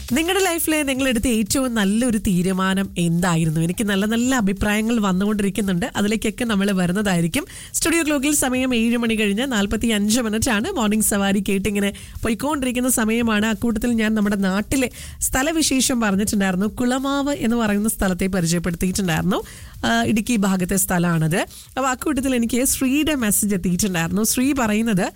നിങ്ങളുടെ ലൈഫിലെ നിങ്ങളെടുത്ത ഏറ്റവും നല്ലൊരു തീരുമാനം എന്തായിരുന്നു എനിക്ക് നല്ല നല്ല അഭിപ്രായങ്ങൾ വന്നുകൊണ്ടിരിക്കുന്നുണ്ട് അതിലേക്കൊക്കെ നമ്മൾ വരുന്നതായിരിക്കും സ്റ്റുഡിയോ ക്ലോക്കിൽ സമയം ഏഴ് മണി കഴിഞ്ഞ് നാൽപ്പത്തി അഞ്ച് മിനിറ്റ് ആണ് മോർണിംഗ് സവാരി കേട്ടിങ്ങനെ പോയിക്കൊണ്ടിരിക്കുന്ന സമയമാണ് അക്കൂട്ടത്തിൽ ഞാൻ നമ്മുടെ നാട്ടിലെ സ്ഥലവിശേഷം പറഞ്ഞിട്ടുണ്ടായിരുന്നു കുളമാവ് എന്ന് പറയുന്ന സ്ഥലത്തെ പരിചയപ്പെടുത്തിയിട്ടുണ്ടായിരുന്നു ആ, ഇടുക്കി ഭാഗത്തെ സ്ഥലമാണത് അപ്പോൾ അക്കൂട്ടത്തിൽ എനിക്ക് ശ്രീയുടെ മെസ്സേജ് എത്തിയിട്ടുണ്ടായിരുന്നു ശ്രീ പറയുന്നത്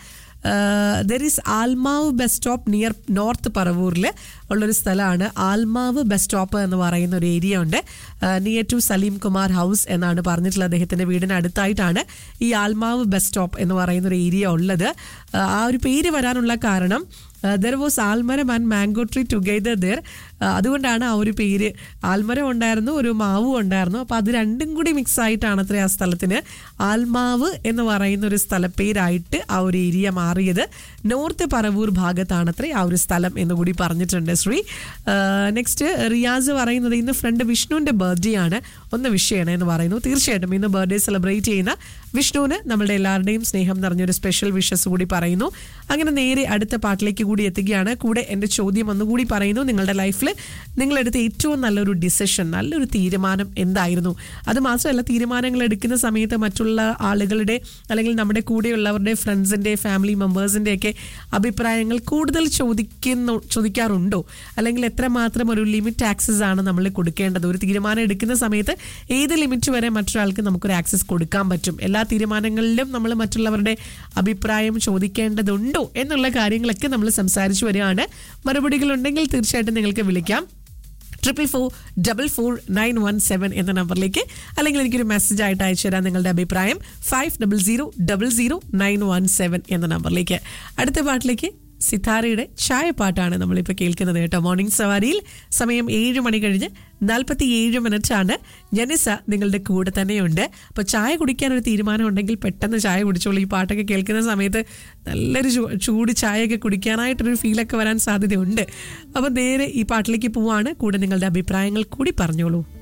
there is Aalmavu bus stop near north പറവൂരിൽ ഉള്ളൊരു സ്ഥലമാണ് ആൽമാവ് ബസ് സ്റ്റോപ്പ് എന്ന് പറയുന്ന ഒരു ഏരിയ ഉണ്ട് near to Salim Kumar house എന്നാണ് പറഞ്ഞിട്ടുള്ളത് അദ്ദേഹത്തിന്റെ വീടിന് അടുത്തായിട്ടാണ് ഈ ആൽമാവ് ബസ് സ്റ്റോപ്പ് എന്ന് പറയുന്ന ഒരു ഏരിയ ഉള്ളത് ആ, ആ ഒരു പേര് വരാനുള്ള കാരണം ദർ വാസ് ആൽമരം and mango tree together there അതുകൊണ്ടാണ് ആ ഒരു പേര് ആൽമരം ഉണ്ടായിരുന്നു ഒരു മാവും ഉണ്ടായിരുന്നു അപ്പോൾ അത് രണ്ടും കൂടി മിക്സ് ആയിട്ടാണ് അത്ര ആ സ്ഥലത്തിന് ആൽമാവ് എന്ന് പറയുന്ന ഒരു സ്ഥലപ്പേരായിട്ട് ആ ഒരു ഏരിയ മാറിയത് നോർത്ത് പറവൂർ ഭാഗത്താണത്രേ ആ ഒരു സ്ഥലം എന്ന് കൂടി പറഞ്ഞിട്ടുണ്ട് ശ്രീ നെക്സ്റ്റ് റിയാസ് പറയുന്നത് ഇന്ന് ഫ്രണ്ട് വിഷ്ണുവിൻ്റെ ബർത്ത്ഡേ ആണ് ഒന്ന് വിഷയമാണ് എന്ന് പറയുന്നു തീർച്ചയായിട്ടും ഇന്ന് ബർത്ത്ഡേ സെലിബ്രേറ്റ് ചെയ്യുന്ന വിഷ്ണുവിന് നമ്മളുടെ എല്ലാവരുടെയും സ്നേഹം നിറഞ്ഞൊരു സ്പെഷ്യൽ വിഷസ് കൂടി പറയുന്നു അങ്ങനെ നേരെ അടുത്ത പാട്ടിലേക്ക് കൂടി എത്തുകയാണ് കൂടെ എൻ്റെ ചോദ്യം ഒന്നുകൂടി പറയുന്നു നിങ്ങളുടെ ലൈഫിൽ നിങ്ങളെടുത്ത ഏറ്റവും നല്ലൊരു ഡിസിഷൻ നല്ലൊരു തീരുമാനം എന്തായിരുന്നു അത് മാത്രമല്ല തീരുമാനങ്ങൾ എടുക്കുന്ന സമയത്ത് മറ്റുള്ള ആളുകളുടെ അല്ലെങ്കിൽ നമ്മുടെ കൂടെയുള്ളവരുടെ ഫ്രണ്ട്സിൻ്റെ ഫാമിലി മെമ്പേഴ്സിൻ്റെ ഒക്കെ അഭിപ്രായങ്ങൾ കൂടുതൽ ചോദിക്കുന്നു ചോദിക്കാറുണ്ടോ അല്ലെങ്കിൽ എത്രമാത്രം ഒരു ലിമിറ്റ് ആക്സസ് ആണ് നമ്മൾ കൊടുക്കേണ്ടത് ഒരു തീരുമാനം എടുക്കുന്ന സമയത്ത് ഏത് ലിമിറ്റ് വരെ മറ്റൊരാൾക്ക് നമുക്കൊരു ആക്സസ് കൊടുക്കാൻ പറ്റും എല്ലാ തീരുമാനങ്ങളിലും നമ്മൾ മറ്റുള്ളവരുടെ അഭിപ്രായം ചോദിക്കേണ്ടതുണ്ടോ എന്നുള്ള കാര്യങ്ങളൊക്കെ നമ്മൾ സംസാരിച്ചു വരികയാണ് മറുപടികൾ ഉണ്ടെങ്കിൽ തീർച്ചയായിട്ടും നിങ്ങൾക്ക് വിളിക്കാം triple four double four nine one seven എന്ന നമ്പറിലേക്ക് അല്ലെങ്കിൽ എനിക്കൊരു മെസ്സേജ് ആയിട്ട് അയച്ചു തരാം നിങ്ങളുടെ അഭിപ്രായം five double zero double zero nine one seven എന്ന നമ്പറിലേക്ക് അടുത്ത പാട്ടിലേക്ക് സിതാരയുടെ ചായപ്പാട്ടാണ് നമ്മളിപ്പോൾ കേൾക്കുന്നത് കേട്ടോ മോർണിംഗ് സവാരിയിൽ സമയം ഏഴ് മണി കഴിഞ്ഞ് നാൽപ്പത്തി ഏഴ് മിനിറ്റ് ആണ് ജനിസ നിങ്ങളുടെ കൂടെ തന്നെയുണ്ട് അപ്പോൾ ചായ കുടിക്കാൻ ഒരു തീരുമാനം ഉണ്ടെങ്കിൽ പെട്ടെന്ന് ചായ കുടിച്ചോളൂ ഈ പാട്ടൊക്കെ കേൾക്കുന്ന സമയത്ത് നല്ലൊരു ചൂ- ചൂട് ചായയൊക്കെ കുടിക്കാനായിട്ടൊരു ഫീലൊക്കെ വരാൻ സാധ്യതയുണ്ട് അപ്പോൾ നേരെ ഈ പാട്ടിലേക്ക് പോവാണ് കൂടെ നിങ്ങളുടെ അഭിപ്രായങ്ങൾ കൂടി പറഞ്ഞോളൂ